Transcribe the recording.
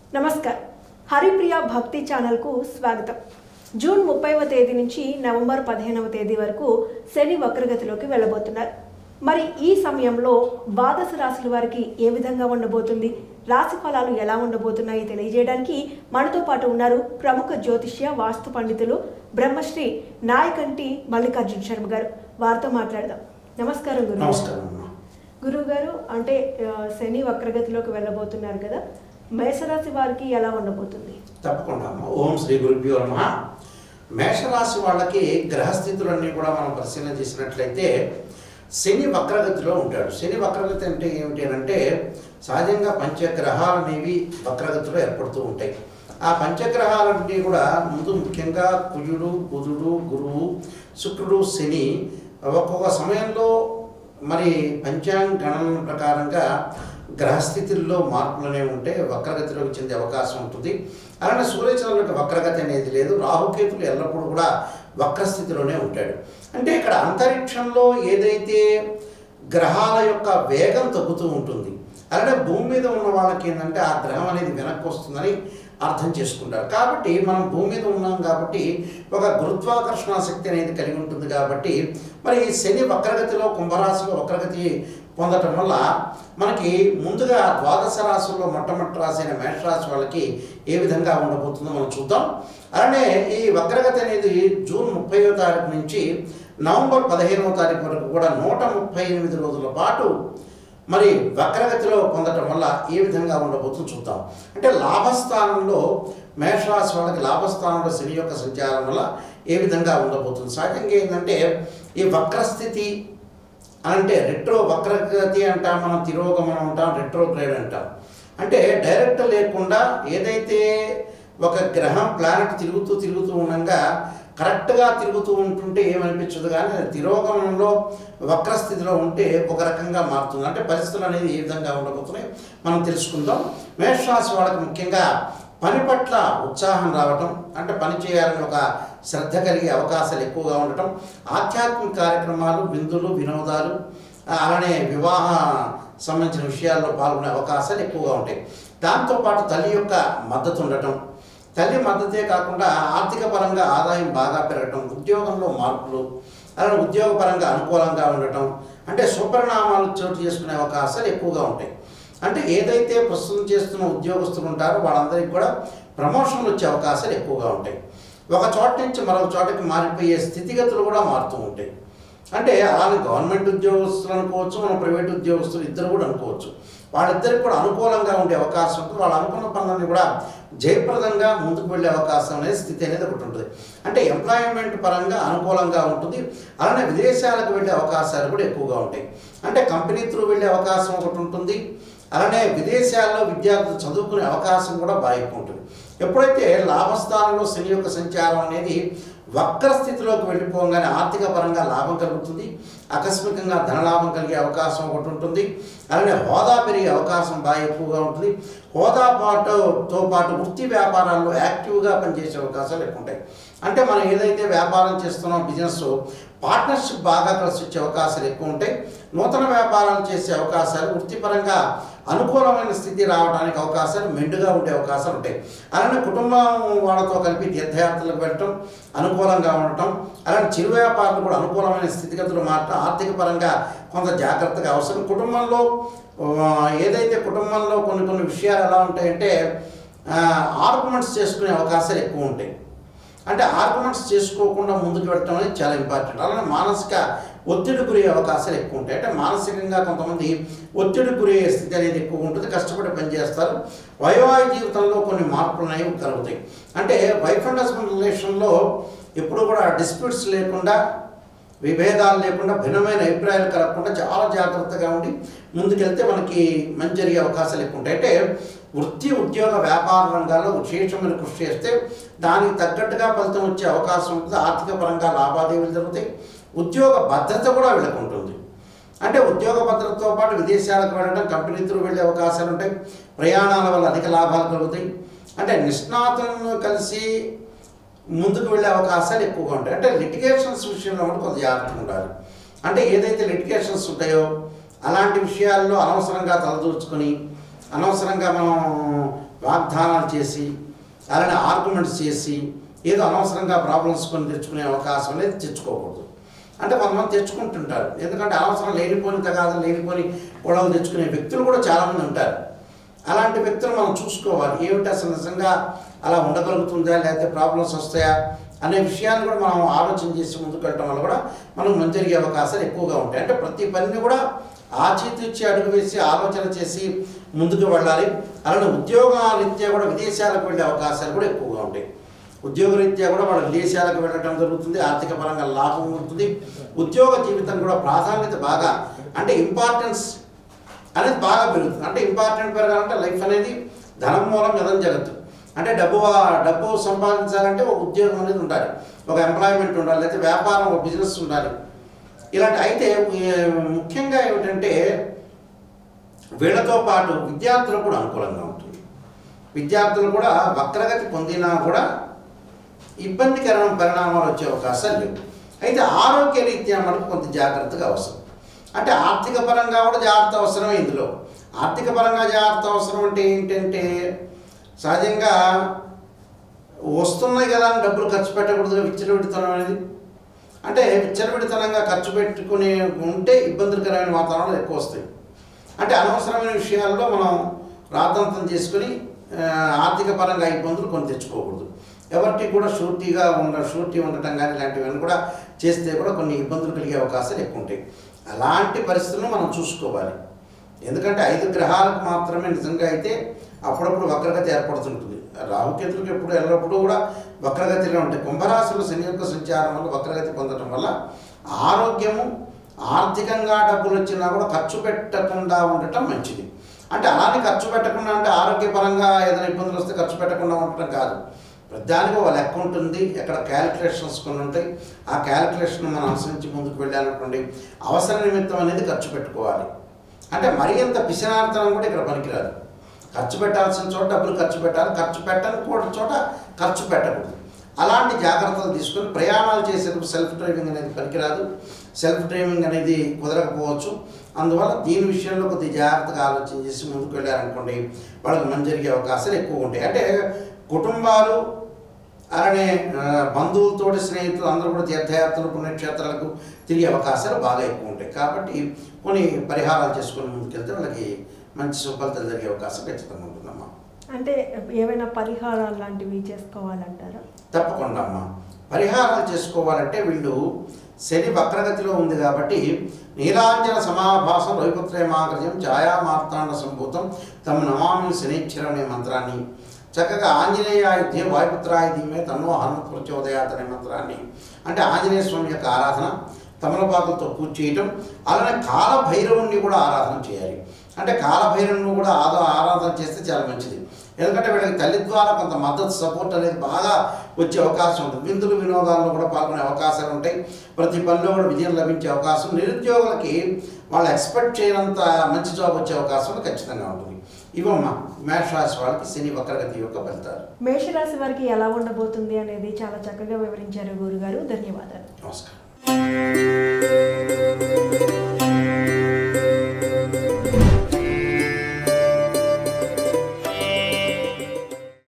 నమస్కారం హరిప్రియ భక్తి ఛానల్కు స్వాగతం జూన్ ముప్పైవ తేదీ నుంచి నవంబర్ పదిహేనవ తేదీ వరకు శని వక్రగతిలోకి వెళ్ళబోతున్నారు మరి ఈ సమయంలో ద్వాదశ రాశుల వారికి ఏ విధంగా ఉండబోతుంది రాశి ఫలాలు ఎలా ఉండబోతున్నాయి తెలియజేయడానికి మనతో పాటు ఉన్నారు ప్రముఖ జ్యోతిష్య వాస్తు పండితులు బ్రహ్మశ్రీ నాయకంటి మల్లికార్జున శర్మ గారు వారితో మాట్లాడదాం నమస్కారం గురు నమస్కారం అమ్మా గురువు గారు అంటే ఆ, శని వక్రగతిలోకి వెళ్ళబోతున్నారు కదా మేషరాశి వారికి ఎలా ఉండబోతుంది తప్పకుండా అమ్మా ఓం శ్రీ గురుభ్యో నమ మేషరాశి వాళ్ళకి గ్రహస్థితులన్నీ కూడా మనం పరిశీలన చేసినట్లయితే శని వక్రగతిలో ఉంటాడు శని వక్రగతి అంటే ఏమిటి అని అంటే సహజంగా పంచగ్రహాలు అనేవి వక్రగతిలో ఏర్పడుతూ ఉంటాయి ఆ పంచగ్రహాలన్నీ కూడా ముందు ముఖ్యంగా కుజుడు బుధుడు గురువు శుక్రుడు శని ఒక్కొక్క సమయంలో మరి పంచాంగ గణన ప్రకారంగా గ్రహస్థితుల్లో మార్పులు అనేవి ఉంటే వక్రగతిలోకి చెందే అవకాశం ఉంటుంది అలానే సూర్యచంద్రులకు వక్రగతి అనేది లేదు రాహుకేతులు ఎల్లప్పుడూ కూడా వక్రస్థితిలోనే ఉంటాడు అంటే ఇక్కడ అంతరిక్షంలో ఏదైతే గ్రహాల యొక్క వేగం తగ్గుతూ ఉంటుంది అలానే భూమి మీద ఉన్న వాళ్ళకి ఏంటంటే ఆ గ్రహం అనేది వెనక్కి వస్తుందని అర్థం చేసుకుంటారు కాబట్టి మనం భూమి మీద ఉన్నాం కాబట్టి ఒక గురుత్వాకర్షణ శక్తి అనేది కలిగి ఉంటుంది కాబట్టి మరి ఈ శని వక్రగతిలో కుంభరాశిలో వక్రగతి పొందటం వల్ల మనకి ముందుగా ద్వాదశ రాశుల్లో మొట్టమొదటి రాశి అయిన మేషరాశి వాళ్ళకి ఏ విధంగా ఉండబోతుందో మనం చూద్దాం అలానే ఈ వక్రగతి అనేది జూన్ ముప్పైవ తారీఖు నుంచి నవంబర్ పదిహేనవ తారీఖు వరకు కూడా నూట ముప్పై ఎనిమిది రోజుల పాటు మరి వక్రగతిలో పొందటం వల్ల ఏ విధంగా ఉండబోతుందో చూద్దాం అంటే లాభస్థానంలో మేషరాశి వాళ్ళకి లాభస్థానంలో శని యొక్క సంచారం వల్ల ఏ విధంగా ఉండబోతుంది సహజంగా ఏంటంటే ఈ వక్రస్థితి అంటే రెట్రో వక్రగతి అంటాం మనం తిరోగమనం అంటాం రెట్రోగ్రేడ్ అంటాం అంటే డైరెక్ట్ లేకుండా ఏదైతే ఒక గ్రహం ప్లానెట్ తిరుగుతూ తిరుగుతూ ఉండగా కరెక్ట్గా తిరుగుతూ ఉంటుంటే ఏమనిపించదు కానీ అది తిరోగమనంలో వక్రస్థితిలో ఉంటే ఒక రకంగా మారుతుంది అంటే పరిస్థితులు అనేది ఏ విధంగా ఉండబోతున్నాయి మనం తెలుసుకుందాం మేషరాశి వాళ్ళకి ముఖ్యంగా పని పట్ల ఉత్సాహం రావటం అంటే పని చేయాలని ఒక శ్రద్ధ కలిగే అవకాశాలు ఎక్కువగా ఉండటం ఆధ్యాత్మిక కార్యక్రమాలు విందులు వినోదాలు ఆ, అలానే వివాహ సంబంధించిన విషయాల్లో పాల్గొనే అవకాశాలు ఎక్కువగా ఉంటాయి దాంతోపాటు తల్లి యొక్క మద్దతు ఉండటం తల్లి మద్దతే కాకుండా ఆర్థిక పరంగా ఆదాయం బాగా పెరగటం ఉద్యోగంలో మార్పులు అలానే ఉద్యోగపరంగా అనుకూలంగా ఉండటం అంటే సుపరిణామాలు చోటు చేసుకునే అవకాశాలు ఎక్కువగా ఉంటాయి అంటే ఏదైతే ప్రస్తుతం చేస్తున్న ఉద్యోగస్తులు ఉంటారో వాళ్ళందరికీ కూడా ప్రమోషన్లు వచ్చే అవకాశాలు ఎక్కువగా ఉంటాయి ఒక చోట నుంచి మరొక చోటకి మారిపోయే స్థితిగతులు కూడా మారుతూ ఉంటాయి అంటే అలానే గవర్నమెంట్ ఉద్యోగస్తులు అనుకోవచ్చు మనం ప్రైవేట్ ఉద్యోగస్తులు ఇద్దరు కూడా అనుకోవచ్చు వాళ్ళిద్దరికి కూడా అనుకూలంగా ఉండే అవకాశం ఉంటుంది వాళ్ళు అనుకున్న పనులన్నీ కూడా జయప్రదంగా ముందుకు వెళ్ళే అవకాశం అనేది స్థితి అనేది ఒకటి ఉంటుంది అంటే ఎంప్లాయ్మెంట్ పరంగా అనుకూలంగా ఉంటుంది అలానే విదేశాలకు వెళ్ళే అవకాశాలు కూడా ఎక్కువగా ఉంటాయి అంటే కంపెనీ త్రూ వెళ్ళే అవకాశం ఒకటి ఉంటుంది అలానే విదేశాల్లో విద్యార్థులు చదువుకునే అవకాశం కూడా బాగా ఎక్కువ ఉంటుంది ఎప్పుడైతే లాభస్థానంలో శని యొక్క సంచారం అనేది వక్ర స్థితిలోకి వెళ్ళిపోగానే ఆర్థిక పరంగా లాభం కలుగుతుంది ఆకస్మికంగా ధనలాభం కలిగే అవకాశం ఒకటి ఉంటుంది అలానే హోదా పెరిగే అవకాశం బాగా ఎక్కువగా ఉంటుంది హోదా పాటుతో పాటు వృత్తి వ్యాపారాల్లో యాక్టివ్గా పనిచేసే అవకాశాలు ఎక్కువ ఉంటాయి అంటే మనం ఏదైతే వ్యాపారం చేస్తున్నాం బిజినెస్ పార్ట్నర్షిప్ బాగా కలిసి వచ్చే అవకాశాలు ఎక్కువ ఉంటాయి నూతన వ్యాపారాలు చేసే అవకాశాలు వృత్తిపరంగా అనుకూలమైన స్థితి రావడానికి అవకాశాలు మెండుగా ఉండే అవకాశాలు ఉంటాయి అలానే కుటుంబం వాళ్ళతో కలిపి తీర్థయాత్రలకు వెళ్ళటం అనుకూలంగా ఉండటం అలానే చిరు వ్యాపారాలు కూడా అనుకూలమైన స్థితిగతులు మారటం ఆర్థిక పరంగా కొంత జాగ్రత్తగా అవసరం కుటుంబంలో ఆ, ఏదైతే కుటుంబంలో కొన్ని కొన్ని విషయాలు ఎలా ఉంటాయంటే ఆర్గ్యుమెంట్స్ చేసుకునే అవకాశాలు ఎక్కువ ఉంటాయి అంటే ఆర్గ్యుమెంట్స్ చేసుకోకుండా ముందుకు వెళ్ళటం అనేది చాలా ఇంపార్టెంట్ అలానే మానసిక ఒత్తిడి గురయ్యే అవకాశాలు ఎక్కువ ఉంటాయి అంటే మానసికంగా కొంతమంది ఒత్తిడి గురయ్యే స్థితి అనేది ఎక్కువ ఉంటుంది కష్టపడి పనిచేస్తారు వైవాహిక జీవితంలో కొన్ని మార్పులు అనేవి కలుగుతాయి అంటే వైఫ్ అండ్ హస్బెండ్ రిలేషన్లో ఎప్పుడు కూడా డిస్ప్యూట్స్ లేకుండా విభేదాలు లేకుండా భిన్నమైన అభిప్రాయాలు కలగకుండా చాలా జాగ్రత్తగా ఉండి ముందుకెళ్తే మనకి మంచి జరిగే అవకాశాలు ఎక్కువ ఉంటాయి అంటే వృత్తి ఉద్యోగ వ్యాపార రంగాల్లో విశేషమైన కృషి చేస్తే దానికి తగ్గట్టుగా ఫలితం వచ్చే అవకాశం ఉంటుంది ఆర్థిక పరంగా లావాదేవీలు జరుగుతాయి ఉద్యోగ భద్రత కూడా వీళ్ళకు ఉంటుంది అంటే ఉద్యోగ భద్రతతో పాటు విదేశాలకు వెళ్ళడం కంపెనీ త్రూ వెళ్ళే అవకాశాలు ఉంటాయి ప్రయాణాల వల్ల అధిక లాభాలు కలుగుతాయి అంటే నిష్ణాతులను కలిసి ముందుకు వెళ్ళే అవకాశాలు ఎక్కువగా ఉంటాయి అంటే లిటిగేషన్స్ విషయంలో కూడా కొంత జాగ్రత్తగా ఉండాలి అంటే ఏదైతే లిటిగేషన్స్ ఉంటాయో అలాంటి విషయాల్లో అనవసరంగా తలదూర్చుకొని అనవసరంగా మనం వాగ్దానాలు చేసి అలానే ఆర్గ్యుమెంట్స్ చేసి ఏదో అనవసరంగా ప్రాబ్లమ్స్ కొని తెచ్చుకునే అవకాశం అనేది తెచ్చుకోకూడదు అంటే కొంతమంది తెచ్చుకుంటుంటారు ఎందుకంటే అవసరం లేనిపోని తగాదు లేనిపోని గొడవలు తెచ్చుకునే వ్యక్తులు కూడా చాలామంది ఉంటారు అలాంటి వ్యక్తులు మనం చూసుకోవాలి ఏమిటి అసలు నిజంగా అలా ఉండగలుగుతుందా లేకపోతే ప్రాబ్లమ్స్ వస్తాయా అనే విషయాన్ని కూడా మనం ఆలోచన చేసి ముందుకు వెళ్ళడం వల్ల కూడా మనకు మంచి జరిగే అవకాశాలు ఎక్కువగా ఉంటాయి అంటే ప్రతి పనిని కూడా ఆచితూచి అడుగు వేసి ఆలోచన చేసి ముందుకు వెళ్ళాలి అలానే ఉద్యోగారీత్యా కూడా విదేశాలకు వెళ్ళే అవకాశాలు కూడా ఎక్కువగా ఉంటాయి ఉద్యోగరీత్యా కూడా వాళ్ళ విదేశాలకు వెళ్ళడం జరుగుతుంది ఆర్థిక పరంగా లాభం ఉంటుంది ఉద్యోగ జీవితం కూడా ప్రాధాన్యత బాగా అంటే ఇంపార్టెన్స్ అనేది బాగా పెరుగుతుంది అంటే ఇంపార్టెంట్ పెరగాలంటే లైఫ్ అనేది ధనం మూలం యదం జగత్తు అంటే డబ్బు డబ్బు సంపాదించాలంటే ఒక ఉద్యోగం అనేది ఉండాలి ఒక ఎంప్లాయ్మెంట్ ఉండాలి లేకపోతే వ్యాపారం ఒక బిజినెస్ ఉండాలి ఇలాంటి అయితే ఏ, ముఖ్యంగా ఏమిటంటే వీళ్ళతో పాటు విద్యార్థులకు కూడా అనుకూలంగా ఉంటుంది విద్యార్థులు కూడా వక్రగతి పొందినా కూడా ఇబ్బందికరమైన పరిణామాలు వచ్చే అవకాశాలు లేవు అయితే ఆరోగ్య రీత్యా మనకు కొంత జాగ్రత్తగా అవసరం అంటే ఆర్థిక పరంగా కూడా జాగ్రత్త అవసరమే ఇందులో ఆర్థిక పరంగా జాగ్రత్త అవసరం అంటే ఏంటంటే సహజంగా వస్తున్నాయి కదా అని డబ్బులు ఖర్చు పెట్టకూడదు విచ్చలవిడితనం అనేది అంటే విచ్చలవిడితనంగా ఖర్చు పెట్టుకుని ఉంటే ఇబ్బందికరమైన వాతావరణాలు ఎక్కువ వస్తాయి అంటే అనవసరమైన విషయాల్లో మనం రాద్ధాంతం చేసుకుని ఆ, ఆర్థిక పరంగా ఇబ్బందులు కొని తెచ్చుకోకూడదు ఎవరికి కూడా షూరిటీగా ఉండ షూరిటీ ఉండటం కానీ ఇలాంటివన్నీ కూడా చేస్తే కూడా కొన్ని ఇబ్బందులు కలిగే అవకాశాలు ఎక్కువ ఉంటాయి అలాంటి పరిస్థితులను మనం చూసుకోవాలి ఎందుకంటే ఐదు గ్రహాలకు మాత్రమే నిజంగా అయితే అప్పుడప్పుడు వక్రగతి ఏర్పడుతుంటుంది రాహుకేతులకు ఎప్పుడు ఎల్లప్పుడూ కూడా వక్రగతిలో ఉంటాయి కుంభరాశిలో శని యొక్క సంచారం వల్ల వక్రగతి పొందడం వల్ల ఆరోగ్యము ఆర్థికంగా డబ్బులు వచ్చినా కూడా ఖర్చు పెట్టకుండా ఉండటం మంచిది అంటే అలానే ఖర్చు పెట్టకుండా అంటే ఆరోగ్యపరంగా ఏదైనా ఇబ్బందులు వస్తే ఖర్చు పెట్టకుండా ఉండటం కాదు ప్రధానికి ఒక లెక్క ఉంటుంది ఎక్కడ క్యాలిక్యులేషన్స్ కొన్ని ఉంటాయి ఆ క్యాలిక్యులేషన్ మనం అనుసరించి ముందుకు వెళ్ళాలనుకోండి అవసర నిమిత్తం అనేది ఖర్చు పెట్టుకోవాలి అంటే మరీ అంత పిసినార్తనం కూడా ఇక్కడ పనికిరాదు ఖర్చు పెట్టాల్సిన చోట డబ్బులు ఖర్చు పెట్టాలి ఖర్చు పెట్టని కూడా చోట ఖర్చు పెట్టకూడదు అలాంటి జాగ్రత్తలు తీసుకొని ప్రయాణాలు చేసేటప్పుడు సెల్ఫ్ డ్రైవింగ్ అనేది పనికిరాదు సెల్ఫ్ డ్రైవింగ్ అనేది కుదరకపోవచ్చు అందువల్ల దీని విషయంలో కొద్దిగా జాగ్రత్తగా ఆలోచన చేసి ముందుకు వెళ్ళారనుకోండి వాళ్ళకి మంచి జరిగే అవకాశాలు ఎక్కువ ఉంటాయి అంటే కుటుంబాలు అలానే ఆ, బంధువులతోటి స్నేహితులు అందరూ కూడా తీర్థయాత్రలు పుణ్యక్షేత్రాలకు తిరిగే అవకాశాలు బాగా ఎక్కువ ఉంటాయి కాబట్టి కొన్ని పరిహారాలు చేసుకొని ముందుకెళ్తే వాళ్ళకి మంచి సుఫలితాలు జరిగే అవకాశం ఖచ్చితంగా ఉంటుందమ్మా అంటే ఏవైనా పరిహారాలు లాంటివి చేసుకోవాలంటారా తప్పకుండా అమ్మా పరిహారాలు చేసుకోవాలంటే వీళ్ళు శని వక్రగతిలో ఉంది కాబట్టి నీలాంజన సమాభాసం రవిపుత్రేమాగ్రజం ఛాయా మార్తాండ సంభూతం తమ నమామి శనిచ్చరం అనే మంత్రాన్ని చక్కగా ఆంజనేయాయుధ్యం వాయుపుత్రాయుధ్యమే తన్నో హనుమత్ ప్రచోదయాత్ అనే మంత్రాన్ని అంటే ఆంజనేయ స్వామి యొక్క ఆరాధన తమలపాకులతో పూజ చేయటం అలానే కాలభైరవుణ్ణి కూడా ఆరాధన చేయాలి అంటే కాలభైరవుని కూడా ఆదా ఆరాధన చేస్తే చాలా మంచిది ఎందుకంటే వీళ్ళకి తల్లి ద్వారా కొంత మద్దతు సపోర్ట్ అనేది బాగా వచ్చే అవకాశం ఉంటుంది విందులు వినోదాల్లో కూడా పాల్గొనే అవకాశాలు ఉంటాయి ప్రతి పనిలో కూడా విజయం లభించే అవకాశం నిరుద్యోగులకి వాళ్ళు ఎక్స్పెక్ట్ చేయనంత మంచి జాబ్ వచ్చే అవకాశం ఖచ్చితంగా ఉంటుంది ఇవమ్మా మేష రాశి వాళ్ళకి శని వక్రగతి యొక్క ఫలితాలు మేషరాశి వారికి ఎలా ఉండబోతుంది అనేది చాలా చక్కగా వివరించారు గురుగారు ధన్యవాదాలు నమస్కారం